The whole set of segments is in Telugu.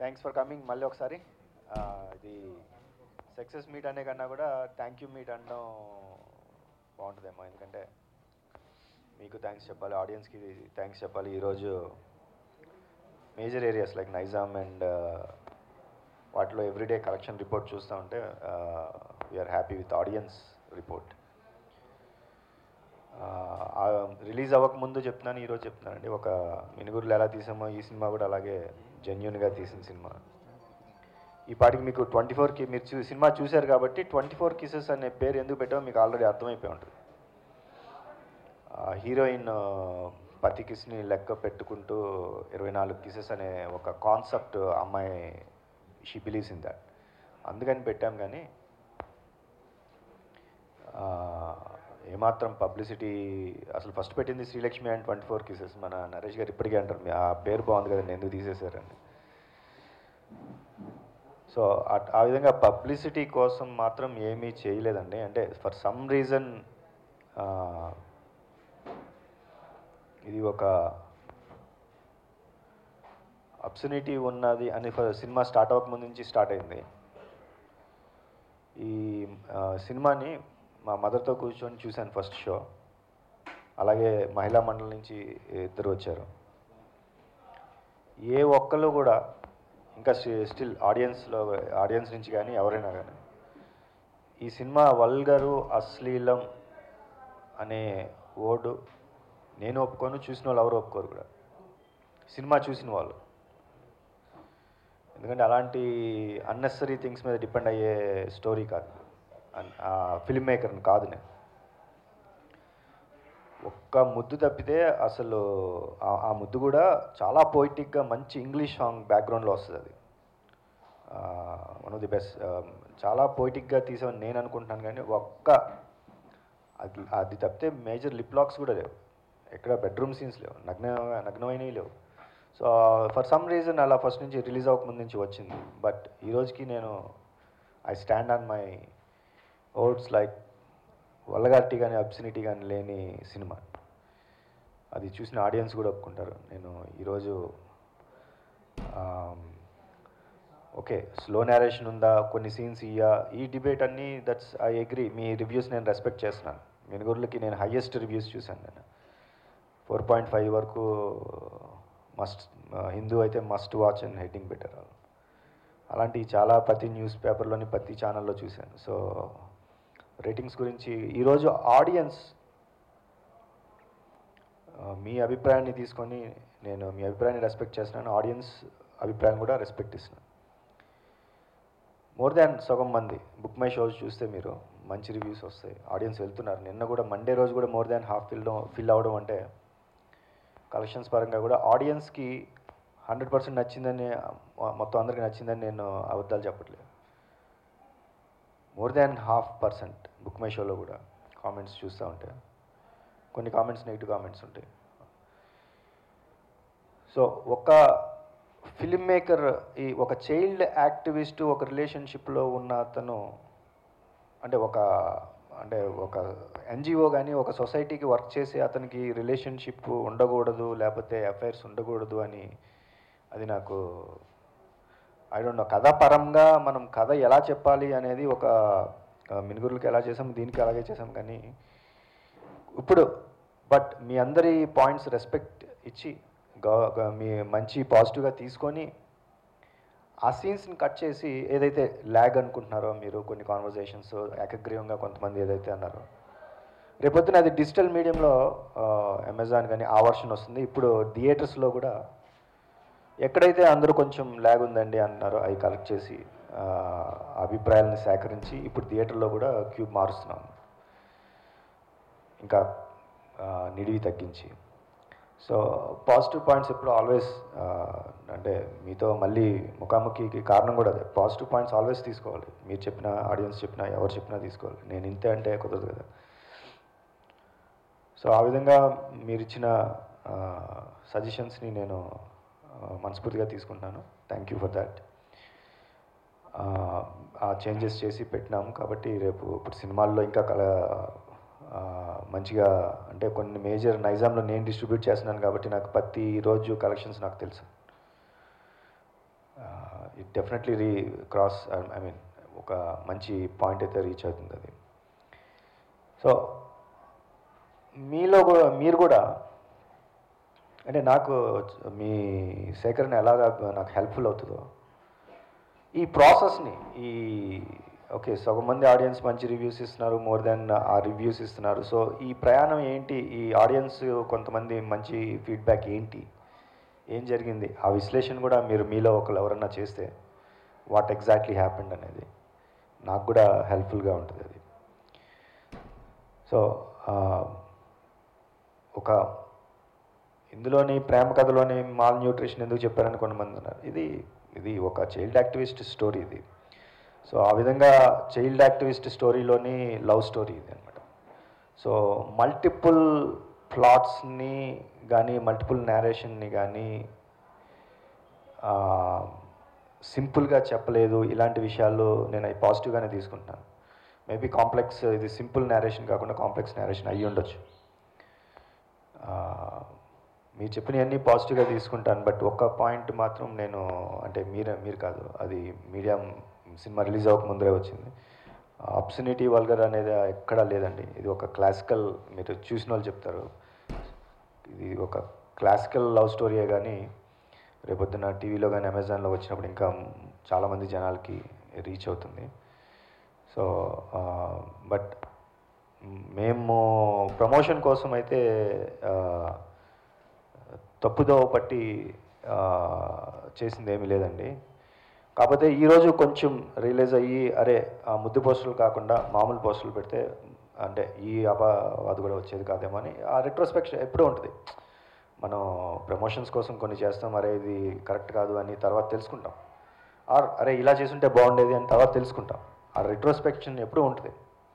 థ్యాంక్స్ ఫర్ కమింగ్ మళ్ళీ ఒకసారి ఆ, ఇది సక్సెస్ మీట్ అనే కన్నా కూడా థ్యాంక్ యూ మీట్ అనడం బాగుంటుందేమో ఎందుకంటే మీకు థ్యాంక్స్ చెప్పాలి ఆడియన్స్కి థ్యాంక్స్ చెప్పాలి ఈరోజు major areas like Nizam and వాటిలో ఎవ్రీడే కలెక్షన్ రిపోర్ట్ చూస్తూ ఉంటే we are happy with audience report release అవ్వక ముందు చెప్తున్నాను ఈరోజు చెప్తున్నానండి ఒక మినుగురులు ఎలా తీసామో ఈ సినిమా కూడా అలాగే జెన్యున్గా తీసిన సినిమా ఈ పాటికి మీకు ట్వంటీ ఫోర్కి మీరు చూ సినిమా చూశారు కాబట్టి ట్వంటీ ఫోర్ కిసెస్ అనే పేరు ఎందుకు పెట్టామో మీకు ఆల్రెడీ అర్థమైపోయి ఉంటుంది హీరోయిన్ పతి కిస్ని లెక్క పెట్టుకుంటూ ఇరవై నాలుగు కిసెస్ అనే ఒక కాన్సెప్ట్ అమ్మాయి షీ బిలీవ్స్ ఇన్ దట్ అందుకని పెట్టాం కానీ ఆ, ఏమాత్రం పబ్లిసిటీ అసలు ఫస్ట్ పెట్టింది Srilakshmi and twenty four kisses మన నరేష్ గారు ఇప్పటికే అంటారు "మీ ఆ పేరు బాగుంది కదండి ఎందుకు తీసేశారని సో అట్- ఆ విధంగా పబ్లిసిటీ కోసం మాత్రం ఏమీ చేయలేదండి అంటే ఫర్ సమ్ రీజన్ ఇది ఒక అబ్సనిటీ ఉన్నది అని ఫ- సినిమా స్టార్ట్ అవ్వకముందు నుంచి స్టార్ట్ అయింది ఈ ఆ, సినిమాని మా మదర్తో కూర్చొని చూశాను ఫస్ట్ షో అలాగే మహిళా మండలి నుంచి ఇద్దరు వచ్చారు ఏ ఒక్కళ్ళు కూడా ఇంకా స్టిల్ ఆడియన్స్లో ఆడియన్స్ నుంచి కానీ ఎవరైనా కానీ ఈ సినిమా వల్గరు అశ్లీలం అనే వర్డ్ నేను ఒప్పుకోను చూసిన వాళ్ళు ఎవరు ఒప్పుకోరు కూడా సినిమా చూసిన వాళ్ళు ఎందుకంటే అలాంటి అన్నెసరీ థింగ్స్ మీద డిపెండ్ అయ్యే స్టోరీ కాదు ఫిల్మ్ మేకర్ని కాదు నేను ఒక్క ముద్దు తప్పితే అసలు ఆ- ఆ ముద్దు కూడా చాలా పోయిటిక్గా మంచి ఇంగ్లీష్ సాంగ్ బ్యాక్గ్రౌండ్లో వస్తుంది అది వన్ ఆఫ్ ది బెస్ట్ చాలా పోయిటిక్గా తీసామని నేను అనుకుంటున్నాను కానీ ఒక్క అది అది తప్పితే మేజర్ లిప్ లాక్స్ కూడా లేవు ఎక్కడ బెడ్రూమ్ సీన్స్ లేవు నగ్న నగ్నమైనవి లేవు సో ఫర్ సమ్ రీజన్ అలా ఫస్ట్ నుంచి రిలీజ్ అవ్వకముందు నుంచి వచ్చింది బట్ ఈ రోజుకి నేను I stand on my oaths like vulgarity కానీ అబ్సినిటీ కానీ లేని సినిమా అది చూసిన ఆడియన్స్ కూడా ఒప్పుకుంటారు నేను ఈరోజు ఓకే స్లో నేరేషన్ ఉందా కొన్ని సీన్స్ ఇయ్యా ఈ డిబేట్ అన్నీ దట్స్ ఐ అగ్రీ మీ రివ్యూస్ నేను రెస్పెక్ట్ చేస్తున్నాను మినుగురులకి నేను హయ్యెస్ట్ రివ్యూస్ చూశాను నేను ఫోర్ పాయింట్ ఫైవ్ వరకు మస్ట్ హిందూ అయితే మస్ట్ వాచ్ అండ్ హెడ్డింగ్ పెట్టారు వాళ్ళు అలాంటి చాలా ప్రతి న్యూస్ పేపర్లోని ప్రతి ఛానల్లో చూశాను సో రేటింగ్స్ గురించి ఈరోజు ఆడియన్స్ మీ అభిప్రాయాన్ని తీసుకొని నేను మీ అభిప్రాయాన్ని రెస్పెక్ట్ చేస్తున్నాను ఆడియన్స్ అభిప్రాయం కూడా రెస్పెక్ట్ ఇస్తున్నాను మోర్ దాన్ సగం మంది బుక్ మై షోస్ చూస్తే మీరు మంచి రివ్యూస్ వస్తాయి ఆడియన్స్ వెళ్తున్నారు నిన్న కూడా మండే రోజు కూడా more than half fill fill అవ్వడం అంటే కలెక్షన్స్ పరంగా కూడా ఆడియన్స్కి హండ్రెడ్ పర్సెంట్ నచ్చిందని మొత్తం అందరికీ నచ్చిందని నేను అబద్ధాలు చెప్పట్లేదు more than half percent book my షోలో కూడా కామెంట్స్ చూస్తూ ఉంటే కొన్ని కామెంట్స్ నెగిటివ్ కామెంట్స్ ఉంటాయి సో ఒక ఫిల్మ్ మేకర్ ఈ ఒక చైల్డ్ యాక్టివిస్ట్ ఒక రిలేషన్షిప్లో ఉన్న అతను అంటే ఒక అంటే ఒక ఎన్జిఓ కానీ ఒక సొసైటీకి వర్క్ చేసే అతనికి రిలేషన్షిప్ ఉండకూడదు లేకపోతే అఫైర్స్ ఉండకూడదు అని అది నాకు ఐ డోంట్ నో కథాపరంగా మనం కథ ఎలా చెప్పాలి అనేది ఒక ఆ, మినుగురులకి ఎలా చేసాం దీనికి అలాగే చేసాం కానీ ఇప్పుడు బట్ మీ అందరి పాయింట్స్ రెస్పెక్ట్ ఇచ్చి గవ- గ- మీ మంచి పాజిటివ్గా తీసుకొని ఆ సీన్స్ని కట్ చేసి ఏదైతే ల్యాగ్ అనుకుంటున్నారో మీరు కొన్ని కాన్వర్జేషన్స్ ఏకగ్రీవంగా కొంతమంది ఏదైతే అన్నారో రేపొద్దున అది డిజిటల్ మీడియంలో అమెజాన్ కానీ ఆ వర్షన్ వస్తుంది ఇప్పుడు థియేటర్స్లో కూడా ఎక్కడైతే అందరూ కొంచెం ల్యాగ్ ఉందండి అన్నారో అవి కలెక్ట్ చేసి ఆ, అభిప్రాయాలను సేకరించి ఇప్పుడు థియేటర్లో కూడా క్యూబ్ మారుస్తున్నాం ఇంకా ఆ, నిడివి తగ్గించి సో పాజిటివ్ పాయింట్స్ ఎప్పుడు ఆల్వేస్ అంటే మీతో మళ్ళీ ముఖాముఖికి కారణం కూడా అదే పాజిటివ్ పాయింట్స్ ఆల్వేస్ తీసుకోవాలి మీరు చెప్పినా ఆడియన్స్ చెప్పినా ఎవరు చెప్పినా తీసుకోవాలి నేను ఇంతే అంటే కుదరదు కదా సో ఆ విధంగా మీరు ఇచ్చిన సజెషన్స్ని నేను ఆ, మనస్ఫూర్తిగా తీసుకుంటున్నాను థ్యాంక్ యూ ఫర్ దాట్ ఆ చేంజెస్ చేసి పెట్టినాము కాబట్టి రేపు ఇప్పుడు సినిమాల్లో ఇంకా కల ఆ, మంచిగా అంటే కొన్ని మేజర్ నైజాంలో నేను డిస్ట్రిబ్యూట్ చేస్తున్నాను కాబట్టి నాకు ప్రతి రోజు కలెక్షన్స్ నాకు తెలుసు ఆ, it definitely re cross I mean ఒక మంచి పాయింట్ అయితే రీచ్ అవుతుంది అది సో మీలో కూడా మీరు కూడా అంటే నాకు మీ సేకరణ ఎలాగా నాకు హెల్ప్ఫుల్ అవుతుందో ఈ ప్రాసెస్ని ఈ ఓకే సగం మంది ఆడియన్స్ మంచి రివ్యూస్ ఇస్తున్నారు మోర్ దెన్ ఆ రివ్యూస్ ఇస్తున్నారు సో ఈ ప్రయాణం ఏంటి ఈ ఆడియన్స్ కొంతమంది మంచి ఫీడ్బ్యాక్ ఏంటి ఏం జరిగింది ఆ విశ్లేషణ కూడా మీరు మీలో ఒకరు ఎవరన్నా చేస్తే వాట్ ఎగ్జాక్ట్లీ హ్యాపెండ్ అనేది నాకు కూడా హెల్ప్ఫుల్గా ఉంటుంది అది సో ఒక ఇందులోని ప్రేమ కథలోని మాల్ న్యూట్రిషన్ ఎందుకు చెప్పారని కొంతమంది ఉన్నారు ఇది ఇది ఒక చైల్డ్ యాక్టివిస్ట్ స్టోరీ ఇది సో ఆ విధంగా చైల్డ్ యాక్టివిస్ట్ స్టోరీలోని లవ్ స్టోరీ ఇది అనమాట సో మల్టిపుల్ ప్లాట్స్ని కానీ మల్టిపుల్ నేరేషన్ని కానీ సింపుల్గా చెప్పలేదు ఇలాంటి విషయాల్లో నేను అవి పాజిటివ్గానే తీసుకుంటున్నాను మేబీ కాంప్లెక్స్ ఇది సింపుల్ నేరేషన్ కాకుండా కాంప్లెక్స్ నేరేషన్ అయ్యి ఉండొచ్చు ఆ, మీరు చెప్పినవన్నీ పాజిటివ్గా తీసుకుంటాను బట్ ఒక్క పాయింట్ మాత్రం నేను అంటే మీరు మీరు కాదు అది మీడియా సినిమా రిలీజ్ అవ్వక ముందరే వచ్చింది అబ్సినిటీ వల్గర్ అనేది ఎక్కడా లేదండి ఇది ఒక క్లాసికల్ మీరు చూసిన వాళ్ళు చెప్తారు ఇది ఒక క్లాసికల్ లవ్ స్టోరీయే కానీ రేపొద్దున టీవీలో కానీ అమెజాన్లో వచ్చినప్పుడు ఇంకా చాలామంది జనాలకి రీచ్ అవుతుంది సో బట్ మేము ప్రమోషన్ కోసం అయితే ఆ, తప్పుదోవ పట్టి ఆ, చేసింది ఏమీ లేదండి కాకపోతే ఈరోజు కొంచెం రియలైజ్ అయ్యి అరే ఆ ముద్దు పోస్టులు కాకుండా మామూలు పోస్టులు పెడితే అంటే ఈ అపవాదు కూడా వచ్చేది కాదేమో అని ఆ రిట్రోస్పెక్షన్ ఎప్పుడూ ఉంటుంది మనం ప్రమోషన్స్ కోసం కొన్ని చేస్తాం అరే ఇది కరెక్ట్ కాదు అని తర్వాత తెలుసుకుంటాం ఆర్ అరే ఇలా చేసుంటే బాగుండేది అని తర్వాత తెలుసుకుంటాం ఆ రిట్రోస్పెక్షన్ ఎప్పుడూ ఉంటుంది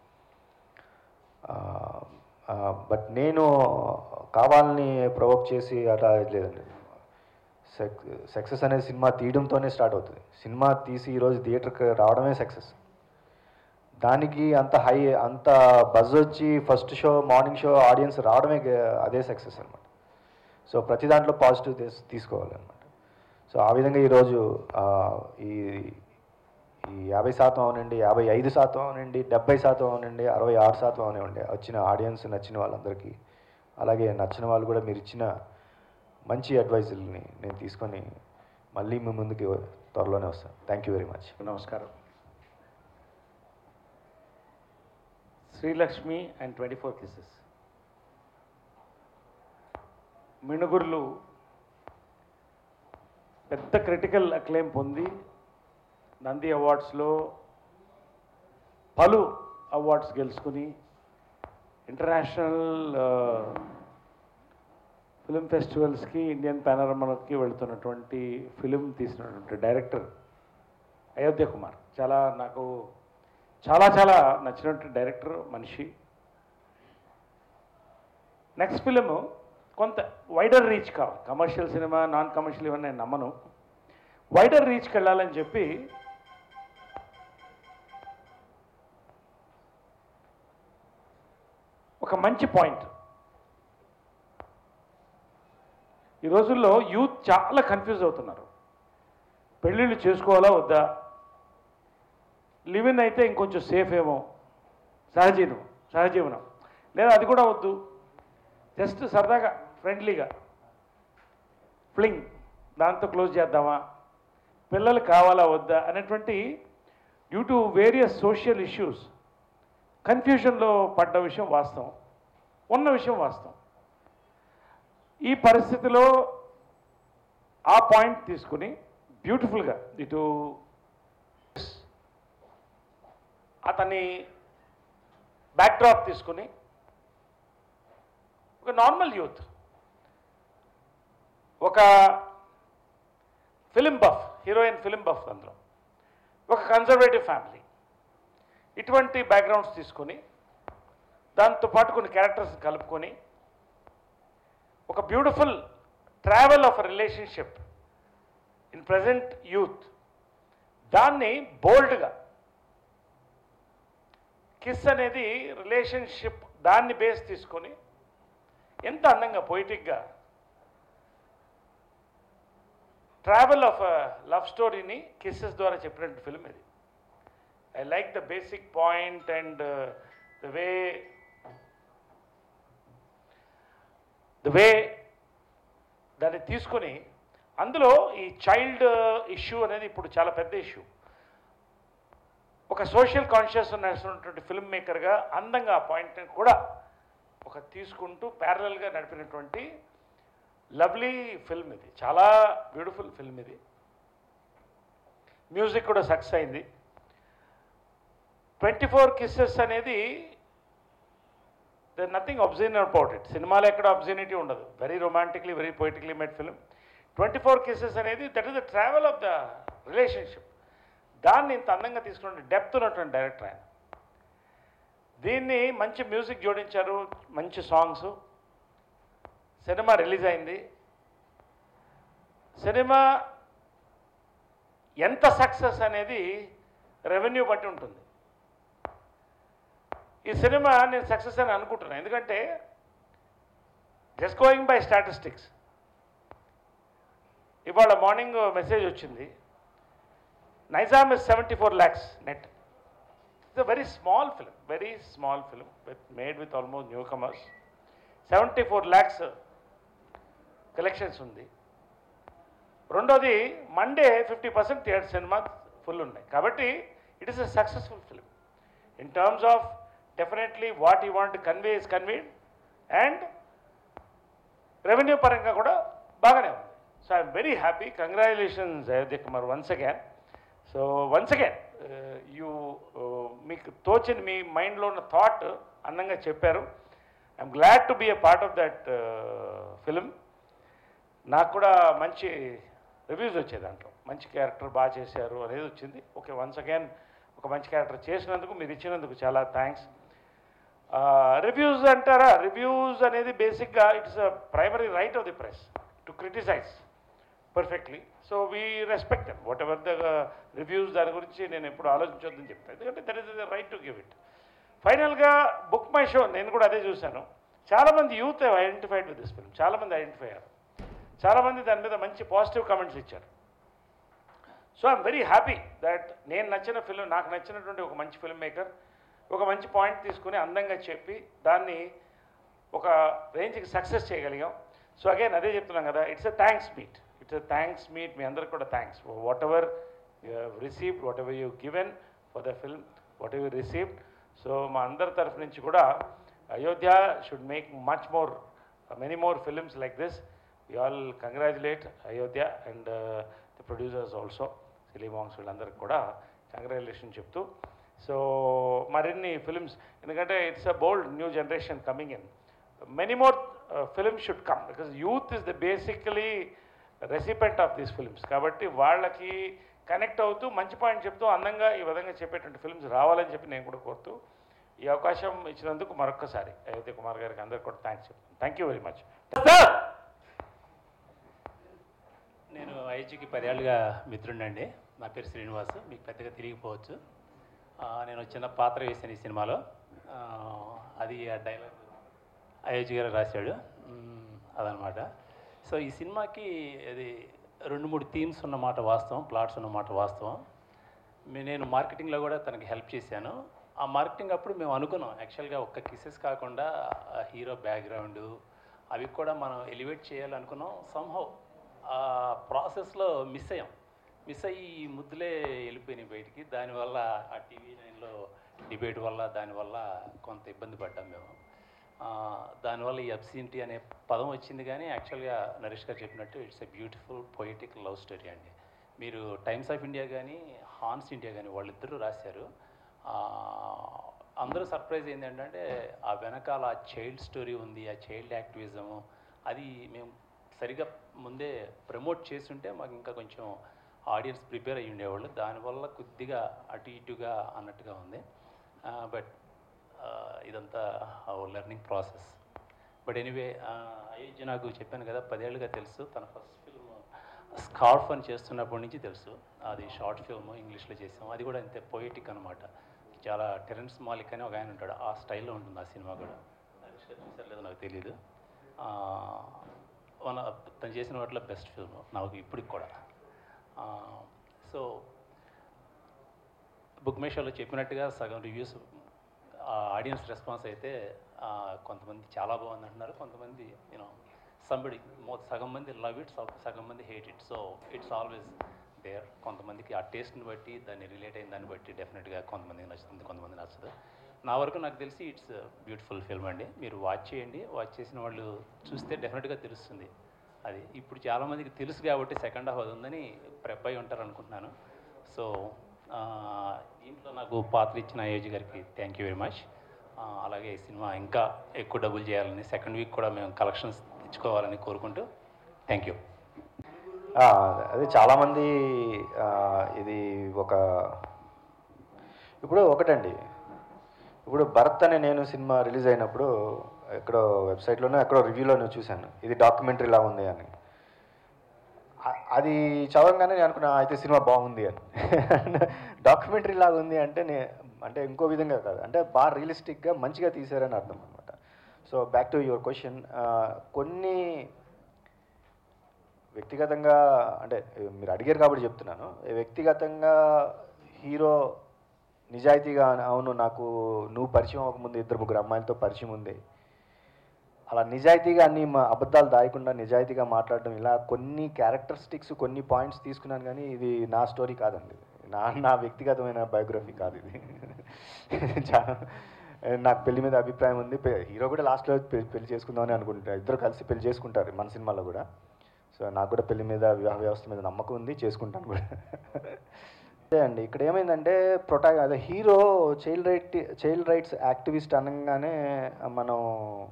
బట్ నేను కావాలని ప్రొవోక్ చేసి అలా లేదండి సెక్ సక్సెస్ అనేది సినిమా తీయడంతోనే స్టార్ట్ అవుతుంది సినిమా తీసి ఈరోజు థియేటర్కి రావడమే సక్సెస్ దానికి అంత హై అంత బజ్ వచ్చి first show morning show audience రావడమే గ- అదే సక్సెస్ అనమాట సో ప్రతి దాంట్లో పాజిటివ్ తీస్- తీసుకోవాలన్నమాట సో ఆ విధంగా ఈరోజు ఆ, ఈ ఈ యాభై శాతం అవనండి యాభై ఐదు శాతం అవనండి డెబ్బై శాతం అవనండి అరవై ఆరు శాతం అవనివ్వండి వచ్చిన ఆడియన్స్ నచ్చిన వాళ్ళందరికీ అలాగే నచ్చిన వాళ్ళు కూడా మీరు ఇచ్చిన మంచి అడ్వైజుల్ని నేను తీసుకొని మళ్ళీ మీ ముందుకి త్వరలోనే వస్తాను థ్యాంక్ యూ వెరీ మచ్ నమస్కారం Srilakshmi and twenty four kisses Minugurulu పెద్ద క్రిటికల్ అక్లెయిమ్ పొంది నంది అవార్డ్స్లో పలు అవార్డ్స్ గెలుచుకుని ఇంటర్నేషనల్ ఫిలిం ఫెస్టివల్స్కి ఇండియన్ పానరమాకి వెళుతున్నటువంటి ఫిలిం తీసినటువంటి డైరెక్టర్ అయోధ్య కుమార్ చాలా నాకు చాలా చాలా నచ్చినటువంటి డైరెక్టర్ మనిషి నెక్స్ట్ ఫిలిం కొంత వైడర్ రీచ్ కావాలి కమర్షియల్ సినిమా నాన్ కమర్షియల్ ఇవన్నీ నేను నమ్మను వైడర్ రీచ్కి వెళ్ళాలని చెప్పి ఒక మంచి పాయింట్ ఈ రోజుల్లో యూత్ చాలా కన్ఫ్యూజ్ అవుతున్నారు పెళ్ళిళ్ళు చేసుకోవాలా వద్దా లివిన్ అయితే ఇంకొంచెం సేఫ్ ఏమో సహజీవనం సహజీవనం లేదా అది కూడా వద్దు జస్ట్ సరదాగా ఫ్రెండ్లీగా ఫ్లింగ్ దాంతో క్లోజ్ చేద్దామా పిల్లలు కావాలా వద్దా అనేటువంటి due to various social issues కన్ఫ్యూషన్లో పడ్డ విషయం వాస్తవం ఉన్న విషయం వాస్తవం ఈ పరిస్థితిలో ఆ పాయింట్ తీసుకుని బ్యూటిఫుల్గా ఇటు అతని బ్యాక్డ్రాప్ తీసుకుని ఒక నార్మల్ యూత్ ఒక film buff heroine film buff అందులో ఒక కన్జర్వేటివ్ ఫ్యామిలీ ఇటువంటి బ్యాక్గ్రౌండ్స్ తీసుకొని దాంతోపాటు కొన్ని క్యారెక్టర్స్ కలుపుకొని ఒక beautiful travel of relationship in present youth దాన్ని బోల్డ్గా కిస్ అనేది రిలేషన్షిప్ దాన్ని బేస్ తీసుకొని ఎంత అందంగా పొయిటిక్గా ట్రావెల్ ఆఫ్ లవ్ స్టోరీని కిస్సెస్ ద్వారా చెప్పినట్టు ఫిల్మ్ ఇది I like the basic point and the way the way దాన్ని తీసుకొని అందులో ఈ చైల్డ్ ఇష్యూ అనేది ఇప్పుడు చాలా పెద్ద ఇష్యూ ఒక సోషల్ కాన్షియస్ ఉన్నటువంటి ఫిల్మ్ మేకర్గా అందంగా ఆ పాయింట్ని కూడా ఒక తీసుకుంటూ ప్యారలల్గా నడిపినటువంటి లవ్లీ ఫిల్మ్ ఇది చాలా బ్యూటిఫుల్ ఫిల్మ్ ఇది మ్యూజిక్ కూడా సక్సెస్ అయింది ట్వంటీ ఫోర్ కిస్సెస్ అనేది there nothing obscene about it సినిమాలో ఎక్కడ అబ్జైనిటీ ఉండదు very romantically very poetically made film twenty four kisses అనేది that is the travel of the relationship దాన్ని ఇంత అందంగా తీసుకున్న డెప్త్ ఉన్నటువంటి డైరెక్టర్ ఆయన దీన్ని మంచి మ్యూజిక్ జోడించారు మంచి సాంగ్స్ సినిమా రిలీజ్ అయింది సినిమా ఎంత సక్సెస్ అనేది రెవెన్యూ బట్టి ఉంటుంది ఈ సినిమా నేను సక్సెస్ అని అనుకుంటున్నాను ఎందుకంటే జస్ట్ గోయింగ్ బై స్టాటిస్టిక్స్ ఇవాళ మార్నింగ్ మెసేజ్ వచ్చింది Nizam is seventy four lakhs net it's a very small film very small film with made with almost newcomers seventy four lakhs collections ఉంది రెండోది మండే ఫిఫ్టీ పర్సెంట్ థియేటర్ సినిమా ఫుల్ ఉన్నాయి కాబట్టి it is a successful film in terms of definitely what you want convey is conveyed and revenue పరంగా కూడా బాగానే ఉంది so I'm very happy congratulations Ayodhya Kumar once again so once again you మీకు తోచిన మీ మైండ్లో ఉన్న థాట్ అందంగా చెప్పారు I'm glad to be a part of that film నాకు కూడా మంచి రివ్యూస్ వచ్చాయి దాంట్లో మంచి క్యారెక్టర్ బాగా చేశారు అనేది వచ్చింది ఓకే వన్స్ అగైన్ ఒక మంచి క్యారెక్టర్ చేసినందుకు మీరు ఇచ్చినందుకు చాలా థ్యాంక్స్ రివ్యూస్ అంటారా రివ్యూస్ అనేది బేసిక్గా it's primary right of the press to criticise perfectly so we respect whatever the reviews దాని గురించి నేను ఎప్పుడు ఆలోచించొద్దని చెప్తాను ఎందుకంటే that is the right to give it ఫైనల్గా బుక్ మై షో నేను కూడా అదే చూశాను చాలామంది youth identified with this film చాలామంది ఐడెంటిఫై అయ్యారు చాలామంది దాని మీద మంచి పాజిటివ్ కామెంట్స్ ఇచ్చారు so I'm very happy that నేను నచ్చిన ఫిల్మ్ నాకు నచ్చినటువంటి ఒక మంచి ఫిల్మ్ మేకర్ ఒక మంచి పాయింట్ తీసుకుని అందంగా చెప్పి దాన్ని ఒక రేంజ్కి సక్సెస్ చేయగలిగాం సో అగైన్ అదే చెప్తున్నాం కదా it's a thanks meet it's a thanks meet మీ అందరికి కూడా thanks whatever you have received whatever you given for the film whatever received so మా అందరి తరఫు నుంచి కూడా Ayodhya should make much more many more films like this we all congratulate Ayodhya and the producers also సిలిమాంగ్స్ వీళ్ళందరికీ కూడా కంగ్రాచులేషన్ చెప్తూ సో మరిన్ని ఫిల్మ్స్ ఎందుకంటే it's a bold new generation coming in many more films should come because youth is the basically recipient of these films కాబట్టి వాళ్ళకి కనెక్ట్ అవుతూ మంచి పాయింట్ చెప్తూ అందంగా ఈ విధంగా చెప్పేటువంటి ఫిల్మ్స్ రావాలని చెప్పి నేను కూడా కోరుతూ ఈ అవకాశం ఇచ్చినందుకు మరొక్కసారి అయోధ్య కుమార్ గారికి అందరికి కూడా థ్యాంక్స్ చెప్తాను థ్యాంక్ యూ వెరీ మచ్ నేను ఐజీకి పదేళ్ళుగా మిత్రుడినండి నా పేరు శ్రీనివాస్ మీకు పెద్దగా తెలియకపోవచ్చు ఆ, నేను చిన్న పాత్ర వేసాను ఈ సినిమాలో ఆ, అది ఆ డైలాగ్ అయోధ్య గారు రాశాడు మ్, అదనమాట సో ఈ సినిమాకి అది రెండు మూడు థీమ్స్ ఉన్నమాట వాస్తవం ప్లాట్స్ ఉన్నమాట వాస్తవం మీ- నేను మార్కెటింగ్లో కూడా తనకి హెల్ప్ చేశాను ఆ మార్కెటింగ్ అప్పుడు మేము అనుకున్నాం యాక్చువల్గా ఒక్క కిసెస్ కాకుండా హీరో బ్యాక్గ్రౌండ్ అవి కూడా మనం ఎలివేట్ చేయాలనుకున్నాం సంహౌ ఆ ప్రాసెస్లో మిస్ అయ్యాం మిస్ అయ్యి ఈ ముద్దులే వెళ్ళిపోయినాయి బయటికి దానివల్ల ఆ టీవీ నైన్లో డిబేట్ వల్ల దానివల్ల కొంత ఇబ్బంది పడ్డాం మేము ఆ, దానివల్ల ఈ అబ్సినిటీ అనే పదం వచ్చింది కానీ యాక్చువల్గా నరేష్ గారు చెప్పినట్టు it's a beautiful poetic love story అండి మీరు టైమ్స్ ఆఫ్ ఇండియా కానీ హాన్స్ ఇండియా కానీ వాళ్ళిద్దరూ రాశారు ఆ, అందరూ సర్ప్రైజ్ అయింది ఏంటంటే ఆ వెనకాల ఆ చైల్డ్ స్టోరీ ఉంది ఆ చైల్డ్ యాక్టివిజము అది మేము సరిగా ముందే ప్రమోట్ చేస్తుంటే మాకు ఇంకా కొంచెం ఆడియన్స్ ప్రిపేర్ అయ్యి ఉండేవాళ్ళు దానివల్ల కొద్దిగా అటు ఇటుగా అన్నట్టుగా ఉంది బట్ ఇదంతా learning process but anyway Ayodhya నాకు చెప్పాను కదా పదేళ్ళుగా తెలుసు తన ఫస్ట్ ఫిల్మ్ స్కార్ఫ్ అని చేస్తున్నప్పటి నుంచి తెలుసు అది షార్ట్ ఫిల్మ్ ఇంగ్లీష్లో చేసాం అది కూడా అంతే పొయిటిక్ అనమాట చాలా టెరెన్స్ మాలిక్ అని ఒక ఆయన ఉంటాడు ఆ స్టైల్లో ఉంటుంది ఆ సినిమా కూడా నరేష్ గారు చూసారు లేదో నాకు తెలియదు వన్ తను చేసిన వాటిలో బెస్ట్ ఫిల్మ్ నాకు ఇప్పటికి కూడా సో బుక్ మేషోలో చెప్పినట్టుగా సగం రివ్యూస్ ఆడియన్స్ రెస్పాన్స్ అయితే ఆ, కొంతమంది చాలా బాగుంది అంటున్నారు కొంతమంది యూనో సంబడి మో సగం మంది లవ్ ఇట్ సగం మంది hate it so it's always there కొంతమందికి ఆ టేస్ట్ని బట్టి దాన్ని రిలేట్ అయిన దాన్ని బట్టి డెఫినెట్గా కొంతమందికి నచ్చుతుంది కొంతమంది నచ్చదు నా వరకు నాకు తెలిసి ఇట్స్ బ్యూటిఫుల్ ఫిల్మ్ అండి మీరు వాచ్ చేయండి వాచ్ చేసిన వాళ్ళు చూస్తే డెఫినెట్గా తెలుస్తుంది అది ఇప్పుడు చాలామందికి తెలుసు కాబట్టి సెకండ్ హాఫ్ అది ఉందని ప్రెప్ అయి ఉంటారు అనుకుంటున్నాను సో ఆ, దీంట్లో నాకు పాత్ర ఇచ్చిన అయోధ్య గారికి థ్యాంక్ యూ వెరీ మచ్ అలాగే ఈ సినిమా ఇంకా ఎక్కువ డబ్బులు చేయాలని సెకండ్ వీక్ కూడా మేము కలెక్షన్స్ తెచ్చుకోవాలని కోరుకుంటూ థ్యాంక్ యూ ఆ, అదే చాలామంది ఆ, ఇది ఒక ఇప్పుడు ఒకటండి ఇప్పుడు భరత్ అనే నేను సినిమా రిలీజ్ అయినప్పుడు ఎక్కడో వెబ్సైట్లోనే ఎక్కడో రివ్యూలోనే చూశాను ఇది డాక్యుమెంటరీలా ఉంది అని అ- అది చదవగానే నేను అనుకున్నా అయితే సినిమా బాగుంది అని డాక్యుమెంటరీ లాగా ఉంది అంటే నే అంటే ఇంకో విధంగా కాదు అంటే బాగా రియలిస్టిక్గా మంచిగా తీశారని అర్థం అనమాట so back to your question కొన్ని వ్యక్తిగతంగా అంటే మీరు అడిగారు కాబట్టి చెప్తున్నాను వ్యక్తిగతంగా హీరో నిజాయితీగా అవును నాకు నువ్వు పరిచయం అవ్వకముందు ఇద్దరు ముగ్గురు అమ్మాయిలతో పరిచయం ఉంది అలా నిజాయితీగా అన్ని మా అబద్ధాలు దాయకుండా నిజాయితీగా మాట్లాడడం ఇలా కొన్ని క్యారెక్టరిస్టిక్స్ కొన్ని పాయింట్స్ తీసుకున్నాను కానీ ఇది నా స్టోరీ కాదండి నా నా వ్యక్తిగతమైన బయోగ్రఫీ కాదు ఇది చాలా నాకు పెళ్లి మీద అభిప్రాయం ఉంది పె- హీరో కూడా లాస్ట్లో పె- పెళ్లి చేసుకుందామని అనుకుంటారు ఇద్దరు కలిసి పెళ్లి చేసుకుంటారు మన సినిమాలో కూడా సో నాకు కూడా పెళ్లి మీద వివాహ వ్యవస్థ మీద నమ్మకం ఉంది చేసుకుంటాను కూడా అదే అండి ఇక్కడ ఏమైందంటే ప్రొటా అదే hero child right child rights activist అనగానే మనం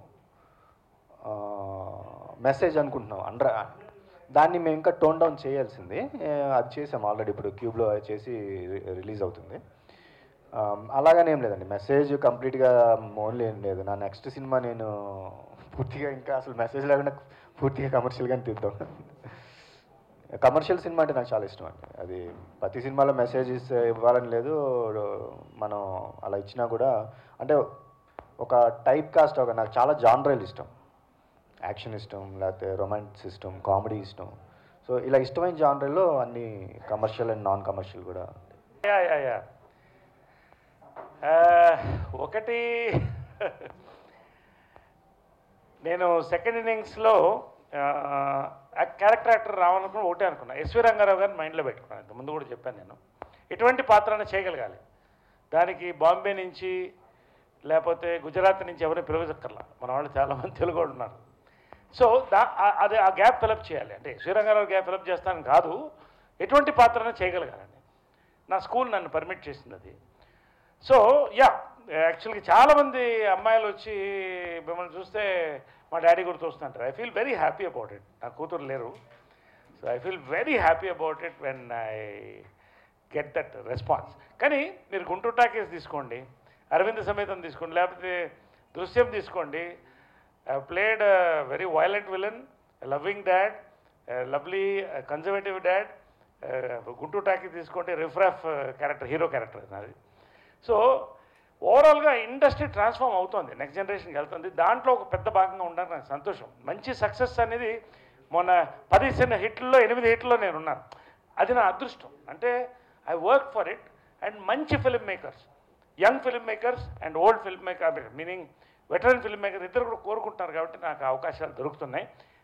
మెసేజ్ అనుకుంటున్నాం అండర్ దాన్ని మేము ఇంకా టోన్ డౌన్ చేయాల్సింది ఏ, అది చేసాం ఆల్రెడీ ఇప్పుడు క్యూబ్లో చేసి రిలీజ్ అవుతుంది ఆ, అలాగనే ఏం లేదండి మెసేజ్ కంప్లీట్గా ఓన్లీ ఏం లేదు నా నెక్స్ట్ సినిమా నేను పూర్తిగా ఇంకా అసలు మెసేజ్ లేకుండా పూర్తిగా కమర్షియల్గానే తీద్దాం కమర్షియల్ సినిమా అంటే నాకు చాలా ఇష్టం అండి అది ప్రతి సినిమాలో మెసేజెస్ ఇవ్వాలని లేదు మనం అలా ఇచ్చినా కూడా అంటే ఒక టైప్ కాస్ట్ ఒక నాకు చాలా జానరల్ ఇష్టం యాక్షన్ ఇష్టం లేకపోతే రొమాన్స్ ఇష్టం కామెడీ ఇష్టం సో ఇలా ఇష్టమైన జానరల్లో అన్ని కమర్షియల్ అండ్ నాన్ కమర్షియల్ కూడా యా యా యా ఆ, ఒకటి నేను సెకండ్ ఇన్నింగ్స్లో క్యారెక్టర్ యాక్టర్ రావాలనుకుని ఒకటే అనుకున్నా ఎస్వి రంగారావు గారిని మైండ్లో పెట్టుకున్నాను ఇంత ముందు కూడా చెప్పాను నేను ఎటువంటి పాత్రను చేయగలగాలి దానికి బాంబే నుంచి లేకపోతే గుజరాత్ నుంచి ఎవరిని పిలవచక్కర్లా మన వాళ్ళు చాలామంది తెలుగు వాళ్ళు ఉన్నారు సో దా ఆ- అదే ఆ గ్యాప్ ఫిలప్ చేయాలి అంటే ఎస్వి రంగారావు గ్యాప్ ఫిలప్ చేస్తాను కాదు ఎటువంటి పాత్రను చేయగలగాలని నా స్కూల్ నన్ను పర్మిట్ చేసింది అది సో యా యాక్చువల్గా చాలామంది అమ్మాయిలు వచ్చి మిమ్మల్ని చూస్తే మా డాడీ కూడా చూస్తుంటారు I feel very happy about it నా కూతురు లేరు so I feel very happy about it when I get that response కానీ మీరు గుంటూరు టాకీస్ తీసుకోండి అరవింద్ సమేతం తీసుకోండి లేకపోతే దృశ్యం తీసుకోండి played very violent villain loving dad lovely conservative dad Guntur Talkie తీసుకోండి రిఫ్రాఫ్ క్యారెక్టర్ హీరో క్యారెక్టర్ నాది సో ఓవరాల్గా ఇండస్ట్రీ ట్రాన్స్ఫార్మ్ అవుతుంది నెక్స్ట్ జనరేషన్కి వెళ్తుంది దాంట్లో ఒక పెద్ద భాగంగా ఉండడానికి నాకు సంతోషం మంచి సక్సెస్ అనేది మొన్న పది చిన్న హిట్లలో ఎనిమిది హిట్లో నేను ఉన్నాను అది నా అదృష్టం అంటే I work for it and మంచి film makers young film makers and old film maker meaning veteran film maker ఇద్దరు కూడా కోరుకుంటున్నారు కాబట్టి నాకు అవకాశాలు దొరుకుతున్నాయి